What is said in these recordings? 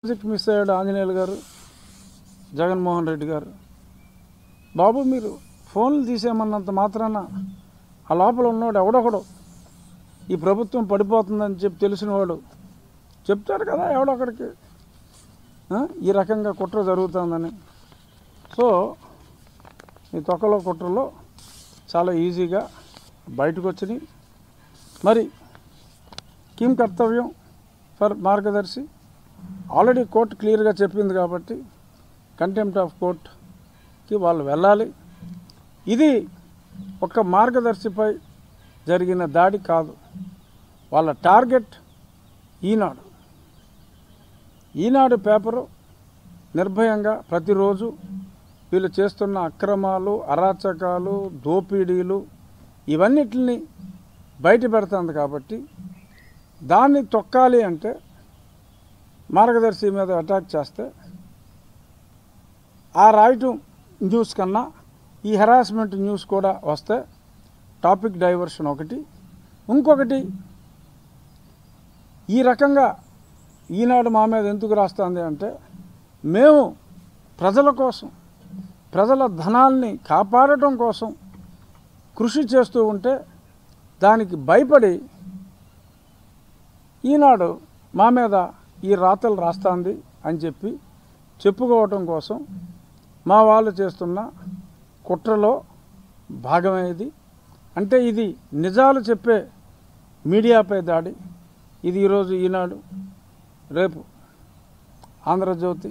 Project miss అయ్యాడు ఆంజనేయులు గారు జగన్మోహన్ రెడ్డి గారు బాబు మీరు ఫోన్లు తీసేయమన్నంత మాత్రాన ఆ లోపల ఉన్నవాడు ఎవడొకడు ఈ ప్రభుత్వం పడిపోతుందని చెప్పి తెలిసినవాడు చెప్తాడు కదా ఎవడొకడికి ఆ? ఈ రకంగా కుట్ర జరుగుతుందని సో ఈ తొక్కలో కుట్రలో చాలా ఈజీగా బయటకు వచ్చినాయి మరి కిం కర్తవ్యం ఫర్ మార్గదర్శి ఆల్రెడీ కోర్టు క్లియర్గా చెప్పింది కాబట్టి కంటెంప్ట్ ఆఫ్ కోర్ట్కి వాళ్ళు వెళ్ళాలి ఇది ఒక మార్గదర్శిపై జరిగిన దాడి కాదు వాళ్ళ టార్గెట్ ఈనాడు ఈనాడు పేపరు నిర్భయంగా ప్రతిరోజు వీళ్ళు చేస్తున్న అక్రమాలు అరాచకాలు దోపిడీలు ఇవన్నిటిని బయట పెడుతుంది కాబట్టి దాన్ని తొక్కాలి అంటే మార్గదర్శి మీద అటాక్ చేస్తే ఆ రాయటం న్యూస్ కన్నా ఈ హెరాస్మెంట్ న్యూస్ కూడా వస్తే టాపిక్ డైవర్షన్ ఒకటి ఇంకొకటి ఈ రకంగా ఈనాడు మా మీద ఎందుకు రాస్తుంది అంటే మేము ప్రజల కోసం ప్రజల ధనాల్ని కాపాడటం కోసం కృషి చేస్తూ ఉంటే దానికి భయపడి ఈనాడు మా మీద ఈ రాతలు రాస్తుంది అని చెప్పి చెప్పుకోవటం కోసం మా వాళ్ళు చేస్తున్న కుట్రలో భాగమేది అంటే ఇది నిజాలు చెప్పే మీడియాపై దాడి ఇది ఈరోజు ఈనాడు రేపు ఆంధ్రజ్యోతి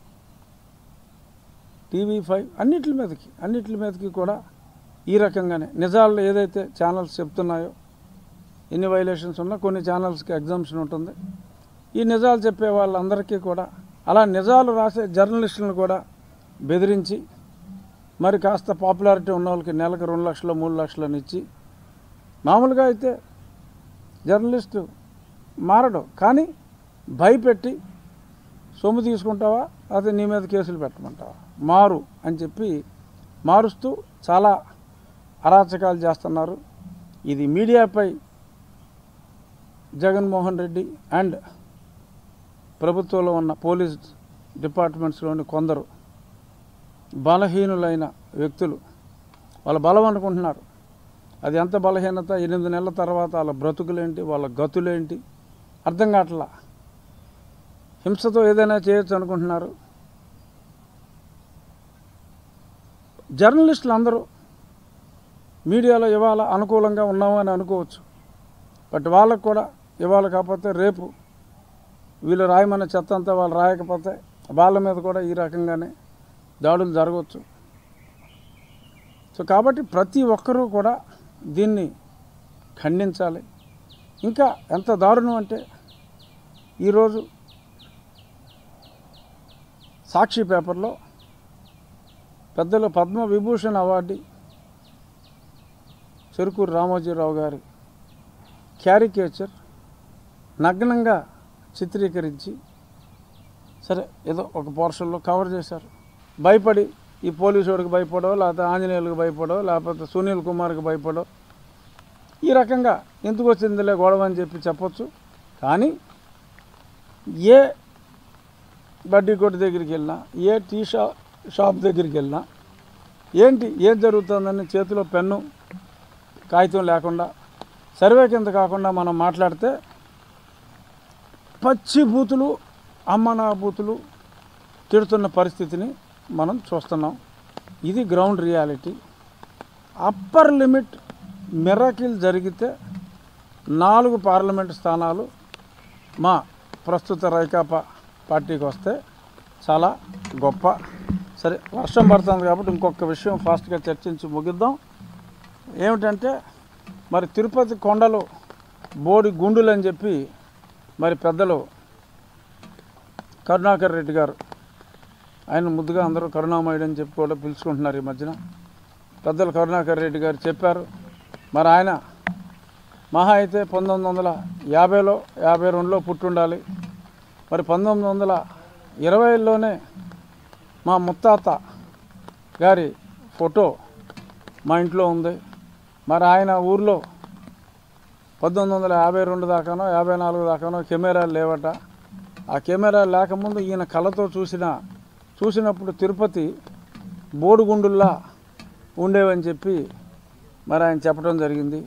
టీవీ ఫైవ్ అన్నిటి మీదకి అన్నిటి మీదకి కూడా ఈ రకంగానే నిజాలు ఏదైతే ఛానల్స్ చెప్తున్నాయో ఎన్ని వైలేషన్స్ ఉన్నా కొన్ని ఛానల్స్కి ఎగ్జామ్షన్ ఉంటుంది ఈ నిజాలు చెప్పే వాళ్ళందరికీ కూడా అలా నిజాలు రాసే జర్నలిస్టులను కూడా బెదిరించి మరి కాస్త పాపులారిటీ ఉన్న వాళ్ళకి నెలకు రెండు లక్షలు మూడు లక్షలను ఇచ్చి మామూలుగా అయితే జర్నలిస్టు మారడు కానీ భయపెట్టి సొమ్ము తీసుకుంటావా అదే నీ మీద కేసులు పెట్టమంటావా మారు అని చెప్పి మారుస్తూ చాలా అరాచకాలు చేస్తున్నారు ఇది మీడియాపై జగన్మోహన్ రెడ్డి అండ్ ప్రభుత్వంలో ఉన్న పోలీస్ డిపార్ట్మెంట్స్లోని కొందరు బలహీనులైన వ్యక్తులు వాళ్ళ బలం అనుకుంటున్నారు అది ఎంత బలహీనత ఎనిమిది నెలల తర్వాత వాళ్ళ బ్రతుకులేంటి వాళ్ళ గతులేంటి అర్థం కావట్లా హింసతో ఏదైనా చేయొచ్చు అనుకుంటున్నారు జర్నలిస్టులు అందరూ మీడియాలో ఇవాళ అనుకూలంగా ఉన్నాము అని అనుకోవచ్చు బట్ వాళ్ళకు కూడా ఇవాళ కాకపోతే రేపు వీళ్ళు రాయమన్న చెత్త అంతా వాళ్ళు రాయకపోతే వాళ్ళ మీద కూడా ఈ రకంగానే దాడులు జరగవచ్చు సో కాబట్టి ప్రతి ఒక్కరూ కూడా దీన్ని ఖండించాలి ఇంకా ఎంత దారుణం అంటే ఈరోజు సాక్షి పేపర్లో పెద్దలు పద్మ విభూషణ్ అవార్డు చెరుకూరు రామోజీరావు గారి క్యారికేచర్ నగ్నంగా చిత్రీకరించి సరే ఏదో ఒక పోర్షన్లో కవర్ చేశారు భయపడి ఈ పోలీసు వాడికి భయపడో లేకపోతే ఆంజనేయులకు భయపడో లేకపోతే సునీల్ కుమార్కి భయపడో ఈ రకంగా ఎందుకు వచ్చిందిలే గొడవ అని చెప్పి చెప్పొచ్చు కానీ ఏ బడ్డీ కొట్టు దగ్గరికి వెళ్ళినా ఏ టీ షా షాప్ దగ్గరికి వెళ్ళినా ఏంటి ఏం జరుగుతుందని చేతిలో పెన్ను కాగితం లేకుండా సర్వే కింద కాకుండా మనం మాట్లాడితే పచ్చి బూతులు అమ్మనా బూతులు తిడుతున్న పరిస్థితిని మనం చూస్తున్నాం ఇది ground reality upper limit miracle జరిగితే నాలుగు పార్లమెంట్ స్థానాలు మా ప్రస్తుత రైకాపా పార్టీకి వస్తే చాలా గొప్ప సరే వర్షం పడుతుంది కాబట్టి ఇంకొక విషయం ఫాస్ట్గా చర్చించి ముగిద్దాం ఏమిటంటే మరి తిరుపతి కొండలు బోడి గుండులు అని చెప్పి మరి పెద్దలు కరుణాకర్ రెడ్డి గారు ఆయన ముద్దుగా అందరూ కరుణామయుడు అని చెప్పి కూడా పిలుచుకుంటున్నారు ఈ మధ్యన పెద్దలు కరుణాకర్ రెడ్డి గారు చెప్పారు మరి ఆయన మహా అయితే పంతొమ్మిది వందల యాభైలో యాభై రెండులో పుట్టుండాలి మరి పంతొమ్మిది వందల ఇరవైలోనే మా ముత్తాత గారి ఫోటో మా ఇంట్లో ఉంది మరి ఆయన ఊర్లో పంతొమ్మిది వందల యాభై రెండు దాకానో యాభై నాలుగు దాకానో కెమెరాలు లేవట ఆ కెమెరా లేకముందు ఈయన కళ్ళతో చూసిన చూసినప్పుడు తిరుపతి బోడుగుండుల్లా ఉండేవని చెప్పి మరి ఆయన చెప్పడం జరిగింది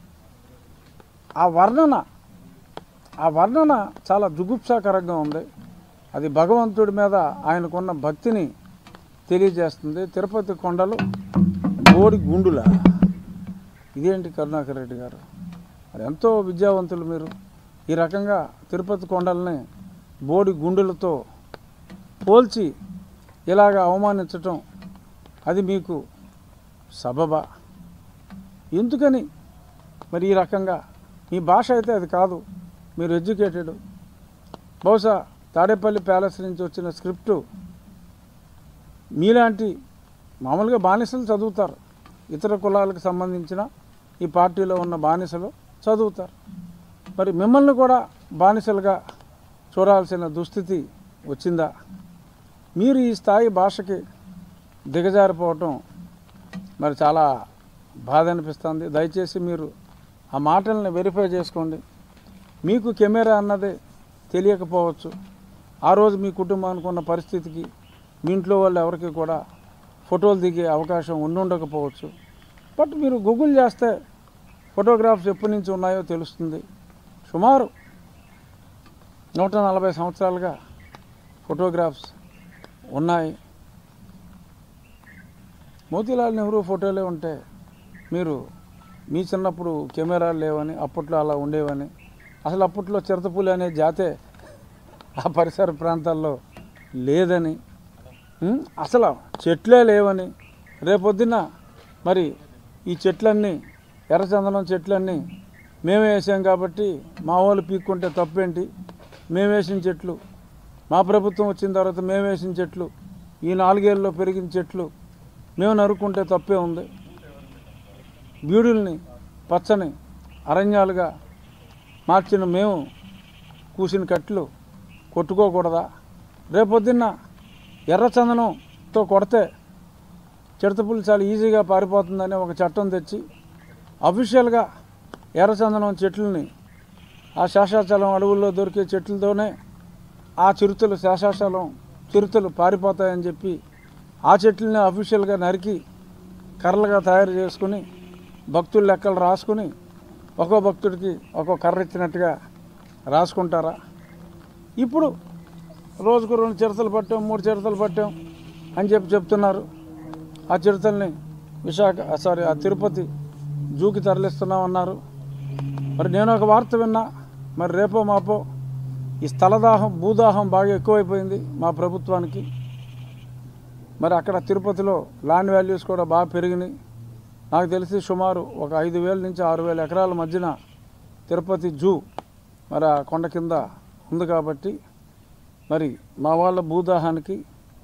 ఆ వర్ణన ఆ వర్ణన చాలా జుగుప్సాకరంగా ఉంది అది భగవంతుడి మీద ఆయనకున్న భక్తిని తెలియజేస్తుంది తిరుపతి కొండలు బోడి గుండుల ఇదేంటి కరుణాకర్ రెడ్డి గారు మరి ఎంతో విద్యావంతులు మీరు ఈ రకంగా తిరుపతి కొండల్ని బోడి గుండులతో పోల్చి ఇలాగ అవమానించటం అది మీకు సబబా ఎందుకని మరి ఈ రకంగా మీ భాష అయితే అది కాదు మీరు ఎడ్యుకేటెడ్ బహుశా తాడేపల్లి ప్యాలెస్ నుంచి వచ్చిన స్క్రిప్టు మీలాంటి మామూలుగా బానిసలు చదువుతారు ఇతర కులాలకు సంబంధించిన ఈ పార్టీలో ఉన్న బానిసలు చదువుతారు మరి మిమ్మల్ని కూడా బానిసలుగా చూడాల్సిన దుస్థితి వచ్చిందా మీరు ఈ స్థాయి భాషకి దిగజారిపోవటం మరి చాలా బాధ అనిపిస్తుంది దయచేసి మీరు ఆ మాటల్ని వెరిఫై చేసుకోండి మీకు కెమెరా అన్నది తెలియకపోవచ్చు ఆ రోజు మీ కుటుంబానికి ఉన్న పరిస్థితికి మీ ఇంట్లో వాళ్ళు ఎవరికి కూడా ఫోటోలు దిగే అవకాశం ఉండుండకపోవచ్చు బట్ మీరు గూగుల్ చేస్తే ఫోటోగ్రాఫ్స్ ఎప్పటి నుంచి ఉన్నాయో తెలుస్తుంది సుమారు నూట నలభై సంవత్సరాలుగా ఫోటోగ్రాఫ్స్ ఉన్నాయి మోతీలాల్ నెహ్రూ ఫోటోలే ఉంటే మీరు మీ చిన్నప్పుడు కెమెరాలు లేవని అప్పట్లో అలా ఉండేవని అసలు అప్పట్లో చిరతపులి అనే జాతే ఆ పరిసర ప్రాంతాల్లో లేదని ఉం? అసలు చెట్లే లేవని రేపొద్దున మరి ఈ చెట్లన్నీ ఎర్రచందనం చెట్లన్నీ మేమే వేసాం కాబట్టి మా వాళ్ళు పీక్కుంటే తప్పేంటి మేము వేసిన చెట్లు మా ప్రభుత్వం వచ్చిన తర్వాత మేము వేసిన చెట్లు ఈ నాలుగేళ్ళలో పెరిగిన చెట్లు మేము నరుక్కుంటే తప్పే ఉంది బీడుల్ని పచ్చని అరణ్యాలుగా మార్చిన మేము కూసిన కట్లు కొట్టుకోకూడదా రేపొద్దున్న ఎర్రచందనంతో కొడితే చిడతపుల్లి చాలా ఈజీగా పారిపోతుందని ఒక చట్టం తెచ్చి అఫీషియల్గా ఎర్రచందనం చెట్లని ఆ శేషాచలం అడవుల్లో దొరికే చెట్లతోనే ఆ చిరుతలు శేషాచలం చిరుతలు పారిపోతాయని చెప్పి ఆ చెట్లని అఫీషియల్గా నరికి కర్రలుగా తయారు చేసుకుని భక్తుల లెక్కలు రాసుకుని ఒక్కో భక్తుడికి ఒక్కో కర్ర ఇచ్చినట్టుగా రాసుకుంటారా ఇప్పుడు రోజుకు రెండు చిరతలు పట్టాం మూడు చిరతలు పట్టాం అని చెప్పి చెప్తున్నారు ఆ చిరుతల్ని విశాఖ సారీ ఆ తిరుపతి జూకి తరలిస్తున్నామన్నారు మరి నేను ఒక వార్త విన్నా మరి రేపో మాపో ఈ స్థలదాహం భూదాహం బాగా ఎక్కువైపోయింది మా ప్రభుత్వానికి మరి అక్కడ తిరుపతిలో ల్యాండ్ వాల్యూస్ కూడా బాగా పెరిగినాయి నాకు తెలిసి సుమారు ఒక ఐదు వేల నుంచి ఆరు వేల ఎకరాల మధ్యన తిరుపతి జూ మరి ఆ కొండ కింద ఉంది కాబట్టి మరి మా వాళ్ళ భూదాహానికి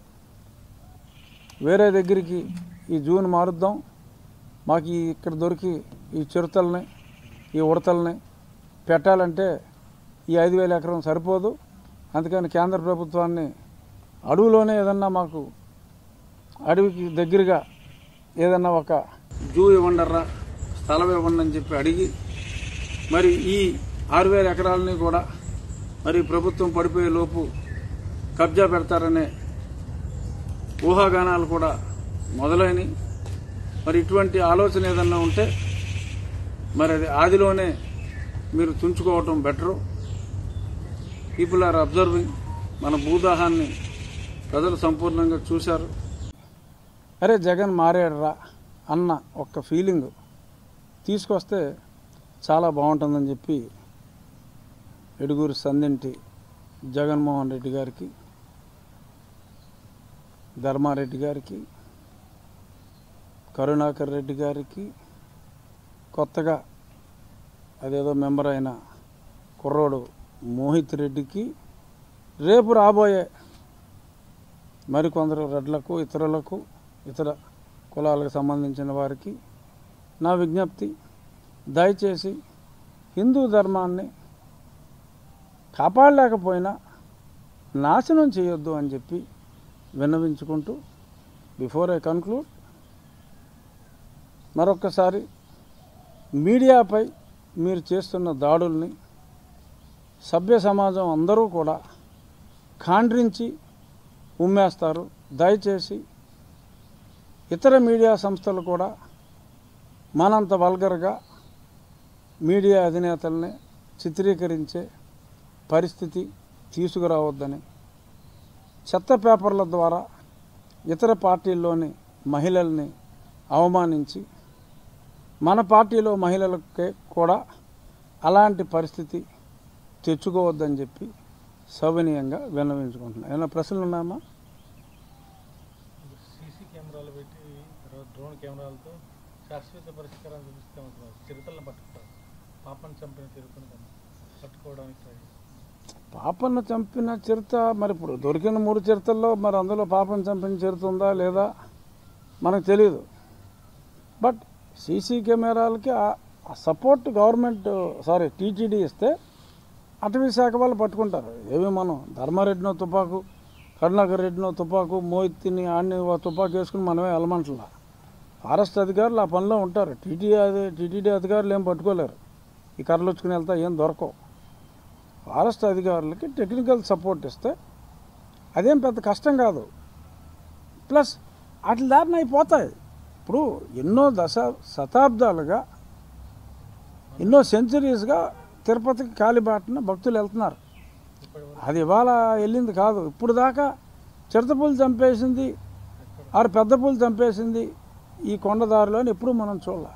వేరే దగ్గరికి ఈ జూని మారుద్దాం మాకు ఈ ఇక్కడ దొరికి ఈ చిరుతల్ని ఈ ఉడతల్ని పెట్టాలంటే ఈ ఐదు వేల ఎకరం సరిపోదు అందుకని కేంద్ర ప్రభుత్వాన్ని అడవులోనే ఏదన్నా మాకు అడవికి దగ్గరగా ఏదన్నా ఒక జూ ఇవ్వండర్రా స్థలం ఇవ్వండి అని చెప్పి అడిగి మరి ఈ ఆరు వేల ఎకరాలని కూడా మరి ప్రభుత్వం పడిపోయే లోపు కబ్జా పెడతారనే ఊహాగానాలు కూడా మొదలైనవి మరి ఇటువంటి ఆలోచన ఏదన్నా ఉంటే మరి అది ఆదిలోనే మీరు తుంచుకోవటం బెటరు పీపుల్ ఆర్ అబ్జర్వింగ్ మన భూదాహాన్ని ప్రజలు సంపూర్ణంగా చూశారు అరే జగన్ మారాడురా అన్న ఒక్క ఫీలింగ్ తీసుకొస్తే చాలా బాగుంటుందని చెప్పి ఎడుగురు సందింటి జగన్మోహన్ రెడ్డి గారికి ధర్మారెడ్డి గారికి కరుణాకర్ రెడ్డి గారికి కొత్తగా అదేదో మెంబర్ అయిన కుర్రోడు మోహిత్ రెడ్డికి రేపు రాబోయే మరికొందరు రెడ్లకు ఇతరులకు ఇతర కులాలకు సంబంధించిన వారికి నా విజ్ఞప్తి దయచేసి హిందూ ధర్మాన్ని కాపాడలేకపోయినా నాశనం చేయొద్దు అని చెప్పి విన్నవించుకుంటూ బిఫోర్ ఐ కన్క్లూడ్ మరొక్కసారి మీడియాపై మీరు చేస్తున్న దాడుల్ని సభ్య సమాజం అందరూ కూడా ఖాండ్రించి ఉమ్మేస్తారు దయచేసి ఇతర మీడియా సంస్థలు కూడా మనంత వల్గర్గా మీడియా అధినేతల్ని చిత్రీకరించే పరిస్థితి తీసుకురావద్దని చెత్త పేపర్ల ద్వారా ఇతర పార్టీల్లోని మహిళల్ని అవమానించి మన పార్టీలో మహిళలకే కూడా అలాంటి పరిస్థితి తెచ్చుకోవద్దని చెప్పి సవినీయంగా విన్నవించుకుంటున్నాను ఏమైనా ప్రశ్నలు ఉన్నాయమ్మా సీసీ కెమెరాలు పెట్టి తర్వాత డ్రోన్ కెమెరాలతో శాశ్వత పరిష్కారం చూపిస్తామంటున్నారు చిరుతలను పట్టుకుంటారు పాపను చంపిన చిరుతను పట్టుకోవడానికి try చేస్తారు. పాపను చంపిన చిరుత మరి ఇప్పుడు దొరికిన మూడు చిరుతల్లో మరి అందులో పాపను చంపిన చిరుత ఉందా లేదా మనకు తెలియదు బట్ సీసీ కెమెరాలకి ఆ సపోర్ట్ గవర్నమెంట్ సారీ టీటీడీ ఇస్తే అటవీ శాఖ వాళ్ళు పట్టుకుంటారు ఏమి మనం ధర్మారెడ్డినో తుపాకు కరుణాకర్ రెడ్డినో తుపాకు మోయిత్తిని ఆడిని తుపాకు వేసుకుని మనమే వెళ్ళమంటలా ఫారెస్ట్ అధికారులు ఆ పనిలో ఉంటారు టీటీ అది టీటీడీ అధికారులు ఏం పట్టుకోలేరు ఈ కర్రలు వచ్చుకుని వెళ్తా ఏం దొరకవు ఫారెస్ట్ అధికారులకి టెక్నికల్ సపోర్ట్ ఇస్తే అదేం పెద్ద కష్టం కాదు ప్లస్ వాటి దారిన అయిపోతాయి ఇప్పుడు ఎన్నో దశ శతాబ్దాలుగా ఎన్నో సెంచరీస్గా తిరుపతికి కాలిబాటన భక్తులు వెళ్తున్నారు ఇప్పటివరకు అది ఇవాళ వెళ్ళింది కాదు ఇప్పుడు దాకా చిరతపూలు చంపేసింది ఆరు పెద్ద పూలు చంపేసింది ఈ కొండదారిలో అని ఎప్పుడు మనం చూడాల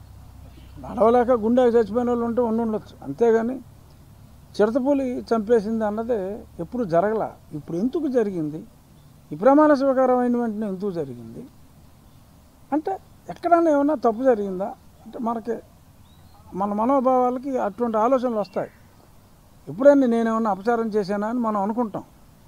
నడవలేక గుండె చచ్చిపోయిన వాళ్ళు ఉంటే ఉండి ఉండొచ్చు అంతేగాని చిరతపూలి చంపేసింది అన్నదే ఎప్పుడు జరగల ఇప్పుడు ఎందుకు జరిగింది ఈ ప్రమాణ స్వీకారం అయిన వెంటనే ఎందుకు జరిగింది అంటే ఎక్కడైనా ఏమైనా తప్పు జరిగిందా అంటే మనకి మన మనోభావాలకి అటువంటి ఆలోచనలు వస్తాయి ఎప్పుడైనా నేనేమన్నా అపచారం చేశానా అని మనం అనుకుంటాం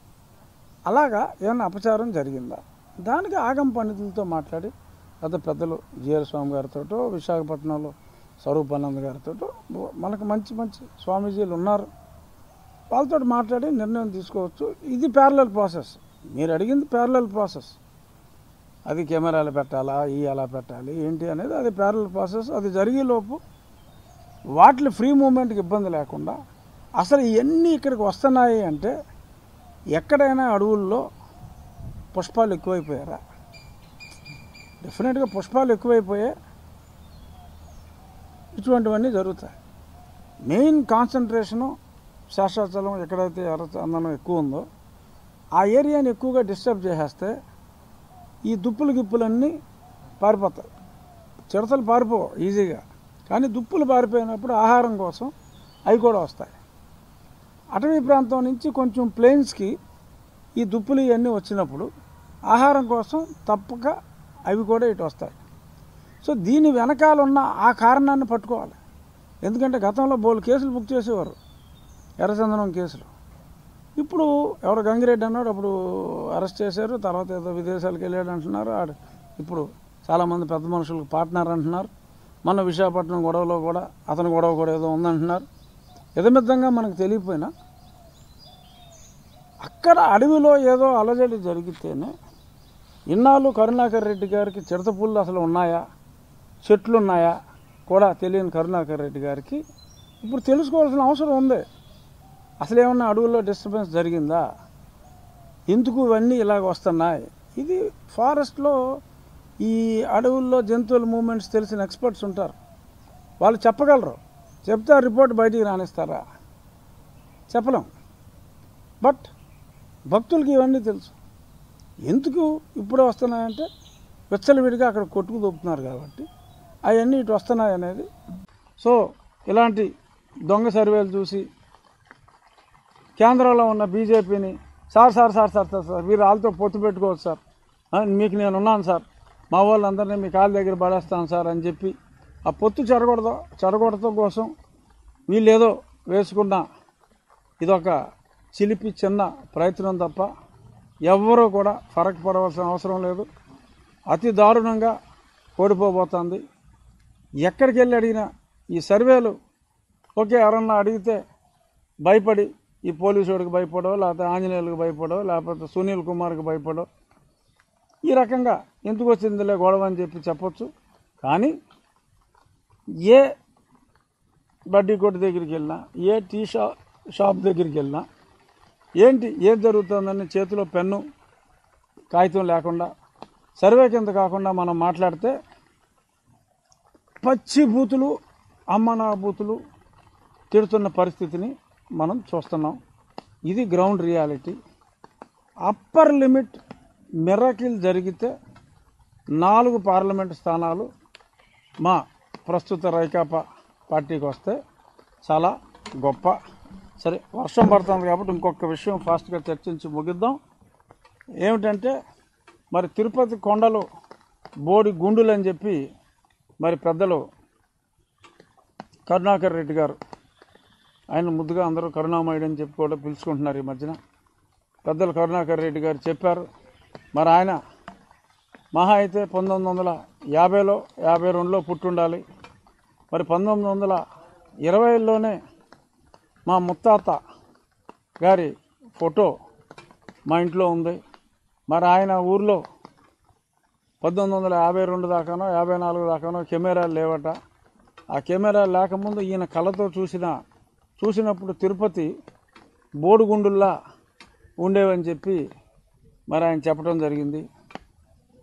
అలాగా ఏమన్నా అపచారం జరిగిందా దానికి ఆగం పండితులతో మాట్లాడి పెద్ద పెద్దలు జిఆర్ స్వామి గారితో విశాఖపట్నంలో స్వరూపానంద్ గారితో మనకు మంచి మంచి స్వామీజీలు ఉన్నారు వాళ్ళతో మాట్లాడి నిర్ణయం తీసుకోవచ్చు ఇది ప్యారలల్ ప్రాసెస్ మీరు అడిగింది ప్యారలల్ ప్రాసెస్ అది కెమెరాలు పెట్టాలా ఈ ఎలా పెట్టాలి ఏంటి అనేది అది ప్యారలల్ ప్రాసెస్ అది జరిగేలోపు వాటి ఫ్రీ మూమెంట్కి ఇబ్బంది లేకుండా అసలు ఇవన్నీ ఇక్కడికి వస్తున్నాయి అంటే ఎక్కడైనా అడవుల్లో పుష్పాలు ఎక్కువైపోయారా డెఫినెట్గా పుష్పాలు ఎక్కువైపోయే ఇటువంటివన్నీ జరుగుతాయి మెయిన్ కాన్సన్ట్రేషను శేషాచలం ఎక్కడైతే ఎర్రచందనం ఎక్కువ ఉందో ఆ ఏరియాని ఎక్కువగా డిస్టర్బ్ చేసేస్తే ఈ దుప్పులు గిప్పులన్నీ పారిపోతాయి చిడతలు పారిపోవు ఈజీగా కానీ దుప్పులు పారిపోయినప్పుడు ఆహారం కోసం అవి కూడా వస్తాయి అటవీ ప్రాంతం నుంచి కొంచెం ప్లేన్స్కి ఈ దుప్పులు ఇవన్నీ వచ్చినప్పుడు ఆహారం కోసం తప్పక అవి కూడా ఇటు వస్తాయి సో దీని వెనకాల ఉన్న ఆ కారణాన్ని పట్టుకోవాలి ఎందుకంటే గతంలో బోలు కేసులు బుక్ చేసేవారు ఎర్రచందనం కేసులు ఇప్పుడు ఎవరు గంగిరెడ్డి అన్నాడు అప్పుడు అరెస్ట్ చేశారు తర్వాత ఏదో విదేశాలకు వెళ్ళాడు అంటున్నారు ఆడు ఇప్పుడు చాలామంది పెద్ద మనుషులకు పార్ట్నర్ అంటున్నారు మన విశాఖపట్నం గొడవలో కూడా అతని గొడవ కూడా ఏదో ఉందంటున్నారు ఎదమిద్దంగా మనకు తెలియపోయినా అక్కడ అడవిలో ఏదో అలజడి జరిగితేనే ఇన్నాళ్ళు కరుణాకర్ రెడ్డి గారికి చిడతపుళ్ళు అసలు ఉన్నాయా చెట్లు ఉన్నాయా కూడా తెలియని కరుణాకర్ రెడ్డి గారికి ఇప్పుడు తెలుసుకోవాల్సిన అవసరం ఉంది అసలు ఏమన్నా అడవుల్లో డిస్టర్బెన్స్ జరిగిందా ఎందుకు ఇవన్నీ ఇలాగ వస్తున్నాయి ఇది ఫారెస్ట్లో ఈ అడవుల్లో జంతువుల మూమెంట్స్ తెలిసిన ఎక్స్పర్ట్స్ ఉంటారు వాళ్ళు చెప్పగలరు చెప్తే ఆ రిపోర్ట్ బయటికి రానిస్తారా చెప్పలేం బట్ భక్తులకి ఇవన్నీ తెలుసు ఎందుకు ఇప్పుడే వస్తున్నాయంటే విచ్చలవిడిగా అక్కడ కొట్టుకు దొప్పుతున్నారు కాబట్టి అవన్నీ ఇటు వస్తున్నాయి అనేది సో ఇలాంటి దొంగ సర్వేలు చూసి కేంద్రంలో ఉన్న బీజేపీని sir sir sir sir sir sir మీరు వాళ్ళతో పొత్తు పెట్టుకోవచ్చు సార్ ఆ, మీకు నేను ఉన్నాను సార్ మా వాళ్ళందరినీ మీ కాళ్ళ దగ్గర పడేస్తాను సార్ అని చెప్పి ఆ పొత్తు చెడగొడదు చెడగొడటం కోసం వీళ్ళేదో వేసుకున్న ఇదొక చిలిపి చిన్న ప్రయత్నం తప్ప ఎవ్వరూ కూడా ఫరక్ పడవలసిన అవసరం లేదు అతి దారుణంగా ఓడిపోబోతుంది ఎక్కడికి వెళ్ళి అడిగినా ఈ సర్వేలు ఓకే ఎవరన్నా అడిగితే భయపడి ఈ పోలీసు వాడికి భయపడో లేకపోతే ఆంజనేయులకు భయపడో లేకపోతే సునీల్ కుమార్కి భయపడో ఈ రకంగా ఎందుకు వచ్చిందిలే గొడవ అని చెప్పి చెప్పొచ్చు కానీ ఏ బడ్డీ కొట్టు దగ్గరికి వెళ్ళినా ఏ టీ షా షాప్ దగ్గరికి వెళ్ళినా ఏంటి ఏం జరుగుతుందని చేతిలో పెన్ను కాగితం లేకుండా సర్వే కింద కాకుండా మనం మాట్లాడితే పచ్చి బూతులు అమ్మనా బూతులు తిడుతున్న పరిస్థితిని మనం చూస్తున్నాం ఇది ground reality upper limit miracle జరిగితే నాలుగు పార్లమెంట్ స్థానాలు మా ప్రస్తుత రైకాపా పార్టీకి వస్తే చాలా గొప్ప సరే వర్షం పడుతుంది కాబట్టి ఇంకొక విషయం ఫాస్ట్గా చర్చించి ముగిద్దాం ఏమిటంటే మరి తిరుపతి కొండలు బోడి గుండులు అని చెప్పి మరి పెద్దలు కరుణాకర్ రెడ్డి గారు ఆయన ముద్దుగా అందరూ కరుణామయుడు అని చెప్పి కూడా పిలుచుకుంటున్నారు ఈ మధ్యన పెద్దలు కరుణాకర్ రెడ్డి గారు చెప్పారు మరి ఆయన మహా అయితే పంతొమ్మిది వందల యాభైలో యాభై రెండులో పుట్టుండాలి మరి పంతొమ్మిది వందల ఇరవైలోనే మా ముత్తాత గారి ఫోటో మా ఇంట్లో ఉంది మరి ఆయన ఊర్లో పద్దెనిమిది వందల యాభై రెండు దాకానో యాభై నాలుగు దాకానో కెమెరాలు లేవట ఆ కెమెరా లేకముందు ఈయన కళ్ళతో చూసిన చూసినప్పుడు తిరుపతి బోడుగుండుల్లా ఉండేవని చెప్పి మరి ఆయన చెప్పడం జరిగింది